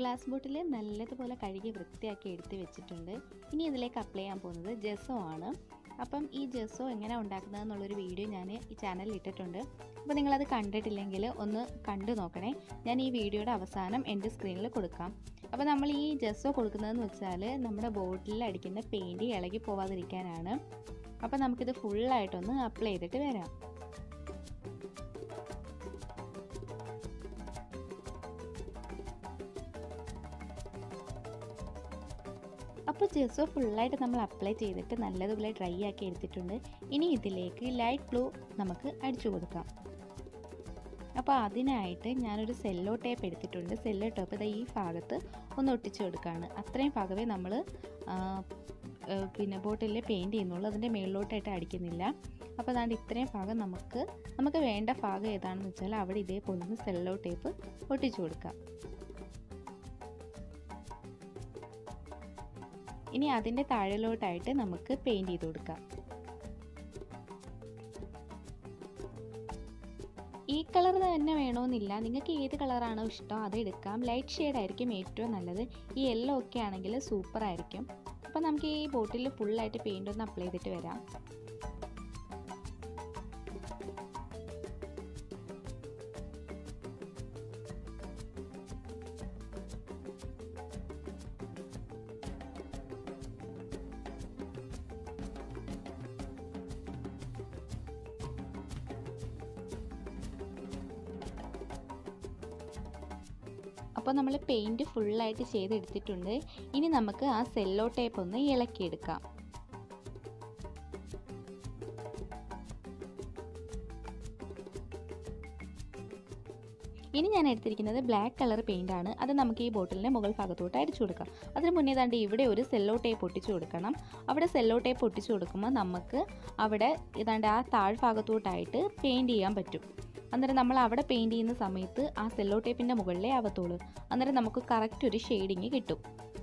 glass ബോട്ടിൽ നല്ലതുപോലെ കഴുകി വൃത്തിയാക്കി എടുത്ത് വെച്ചിട്ടുണ്ട് ഇനി ഇതിലേക്ക് അപ്ലൈ ചെയ്യാൻ പോകുന്നത് ജെസ്സോ ആണ് അപ്പം ഈ ജെസ്സോ എങ്ങനെ ഉണ്ടാക്കുന്നത് എന്നുള്ളൊരു വീഡിയോ ഞാൻ ഈ ചാനലിൽ ഇട്ടിട്ടുണ്ട് അപ്പോൾ നിങ്ങളത് കണ്ടിട്ടില്ലെങ്കിൽ ഒന്ന് കണ്ടു നോക്കണേ ഞാൻ ഈ വീഡിയോയുടെ അവസാനം എൻ്റെ സ്ക്രീനിൽ കൊടുക്കാം അപ്പോൾ നമ്മൾ ഈ ജെസ്സോ കൊടുക്കുന്നതെന്ന് വെച്ചാൽ നമ്മുടെ ബോട്ടിലിൽ അടിക്കുന്ന പെയിൻറ്റ് ഇളകി പോവാതിരിക്കാനാണ് അപ്പോൾ നമുക്കിത് ഫുള്ളായിട്ടൊന്ന് അപ്ലൈ ചെയ്തിട്ട് വരാം അപ്പോൾ ജെസ്സോ ഫുള്ളായിട്ട് നമ്മൾ അപ്ലൈ ചെയ്തിട്ട് നല്ലതുപോലെ ഡ്രൈ ആക്കി എടുത്തിട്ടുണ്ട് ഇനി ഇതിലേക്ക് ലൈറ്റ് ബ്ലൂ നമുക്ക് അടിച്ചു കൊടുക്കാം അപ്പോൾ അതിനായിട്ട് ഞാനൊരു സെല്ലോ ടേപ്പ് എടുത്തിട്ടുണ്ട് സെല്ലോ ടേപ്പ് ഇതാ ഈ ഭാഗത്ത് ഒന്ന് ഒട്ടിച്ചു കൊടുക്കുകയാണ് അത്രയും ഭാഗമേ നമ്മൾ പിന്നെ ബോട്ടിലിൽ പെയിൻറ്റ് ചെയ്യുന്നുള്ളൂ അതിൻ്റെ മേളിലോട്ടായിട്ട് അടിക്കുന്നില്ല അപ്പോൾ അതാണ്ട് ഇത്രയും ഭാഗം നമുക്ക് നമുക്ക് വേണ്ട ഭാഗം ഏതാണെന്ന് വെച്ചാൽ അവിടെ ഇതേപോലെ ഒന്ന് സെല്ലോ ടേപ്പ് ഒട്ടിച്ചു കൊടുക്കാം ഇനി അതിൻ്റെ താഴെലോട്ടായിട്ട് നമുക്ക് പെയിൻറ്റ് ചെയ്ത് കൊടുക്കാം ഈ കളർ തന്നെ വേണമെന്നില്ല നിങ്ങൾക്ക് ഏത് കളറാണോ ഇഷ്ടം അത് എടുക്കാം ലൈറ്റ് ഷെയ്ഡ് ആയിരിക്കും ഏറ്റവും നല്ലത് ഈ യെല്ലോ ഒക്കെ ആണെങ്കിൽ സൂപ്പർ ആയിരിക്കും അപ്പോൾ നമുക്ക് ഈ ബോട്ടിൽ ഫുള്ളായിട്ട് പെയിൻ്റ് ഒന്ന് അപ്ലൈ ചെയ്തിട്ട് വരാം അപ്പോൾ നമ്മൾ പെയിൻറ്റ് ഫുള്ളായിട്ട് ചെയ്തെടുത്തിട്ടുണ്ട് ഇനി നമുക്ക് ആ സെല്ലോ ടേപ്പ് ഒന്ന് ഇളക്കിയെടുക്കാം ഇനി ഞാൻ എടുത്തിരിക്കുന്നത് ബ്ലാക്ക് കളർ പെയിൻ്റ് ആണ് അത് നമുക്ക് ഈ ബോട്ടിലിൻ്റെ മുകൾ ഭാഗത്തോട്ട് അടിച്ചു കൊടുക്കാം അതിന് മുന്നേ താണ്ട് ഇവിടെ ഒരു സെല്ലോ ടേപ്പ് ഒട്ടിച്ചു കൊടുക്കണം അവിടെ സെല്ലോ ടേപ്പ് ഒട്ടിച്ചു കൊടുക്കുമ്പോൾ നമുക്ക് അവിടെ ഇതാണ്ട് ആ താഴ്ഭാഗത്തോട്ടായിട്ട് പെയിൻറ്റ് ചെയ്യാൻ പറ്റും അന്നേരം നമ്മൾ അവിടെ പെയിൻറ്റ് ചെയ്യുന്ന സമയത്ത് ആ സെല്ലോ ടേപ്പിൻ്റെ മുകളിലേ ആവത്തുള്ളൂ അന്നേരം നമുക്ക് കറക്റ്റ് ഒരു ഷെയ്ഡിങ് കിട്ടും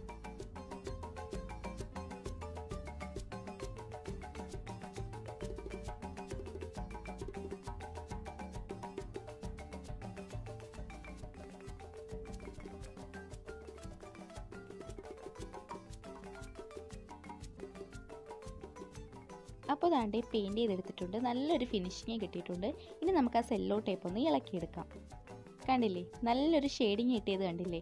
അപ്പോൾ ദാണ്ടേ പെയിൻറ്റ് ചെയ്തെടുത്തിട്ടുണ്ട് നല്ലൊരു ഫിനിഷിങ് കിട്ടിയിട്ടുണ്ട് ഇനി നമുക്ക് ആ സെല്ലോ ടേപ്പ് ഒന്ന് ഇളക്കിയെടുക്കാം കണ്ടില്ലേ നല്ലൊരു ഷെയ്ഡിങ് കിട്ടിയത് കണ്ടില്ലേ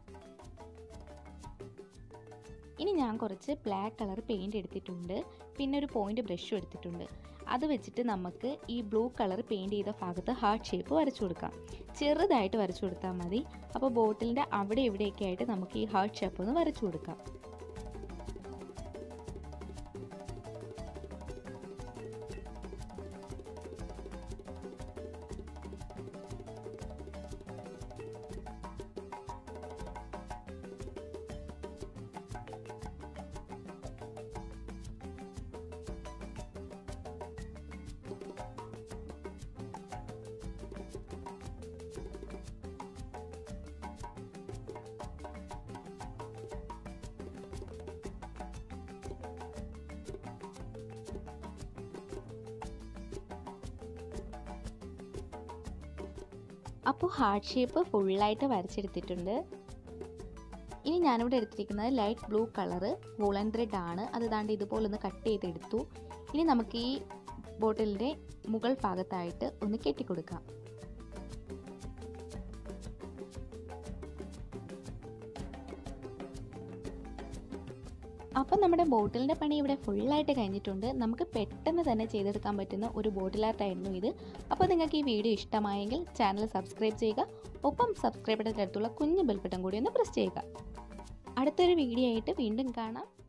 ഇനി ഞാൻ കുറച്ച് ബ്ലാക്ക് കളർ പെയിൻറ് എടുത്തിട്ടുണ്ട് പിന്നെ ഒരു പോയിൻ്റ് ബ്രഷും എടുത്തിട്ടുണ്ട് അത് വെച്ചിട്ട് നമുക്ക് ഈ ബ്ലൂ കളർ പെയിൻറ് ചെയ്ത ഭാഗത്ത് ഹാർട്ട് ഷേപ്പ് വരച്ചു കൊടുക്കാം ചെറുതായിട്ട് വരച്ചു കൊടുത്താൽ മതി അപ്പോൾ ബോട്ടിലിൻ്റെ അവിടെ ഇവിടെയൊക്കെ ആയിട്ട് നമുക്ക് ഈ ഹാർട്ട് ഷേപ്പ് ഒന്ന് വരച്ചു കൊടുക്കാം അപ്പോൾ ഹാർട്ട് ഷേപ്പ് ഫുള്ളായിട്ട് വരച്ചെടുത്തിട്ടുണ്ട് ഇനി ഞാനിവിടെ എടുത്തിരിക്കുന്നത് light blue colour woollen thread ആണ് അത് ദാണ്ട് ഇതുപോലെ ഒന്ന് കട്ട് ചെയ്തെടുത്തു ഇനി നമുക്ക് ഈ ബോട്ടിലിൻ്റെ മുകൾ ഭാഗത്തായിട്ട് ഒന്ന് കെട്ടിക്കൊടുക്കാം അപ്പം നമ്മുടെ ബോട്ടിലിൻ്റെ പണി ഇവിടെ ഫുള്ളായിട്ട് കഴിഞ്ഞിട്ടുണ്ട് നമുക്ക് പെട്ടെന്ന് തന്നെ ചെയ്തെടുക്കാൻ പറ്റുന്ന ഒരു ബോട്ടിൽ ആർട്ടായിരുന്നു ഇത് അപ്പോൾ നിങ്ങൾക്ക് ഈ വീഡിയോ ഇഷ്ടമായെങ്കിൽ ചാനൽ സബ്സ്ക്രൈബ് ചെയ്യുക ഒപ്പം സബ്സ്ക്രൈബിൻ്റെ അടുത്തുള്ള കുഞ്ഞു ബെൽബട്ടൺ കൂടി ഒന്ന് പ്രസ് ചെയ്യുക അടുത്തൊരു വീഡിയോ ആയിട്ട് വീണ്ടും കാണാം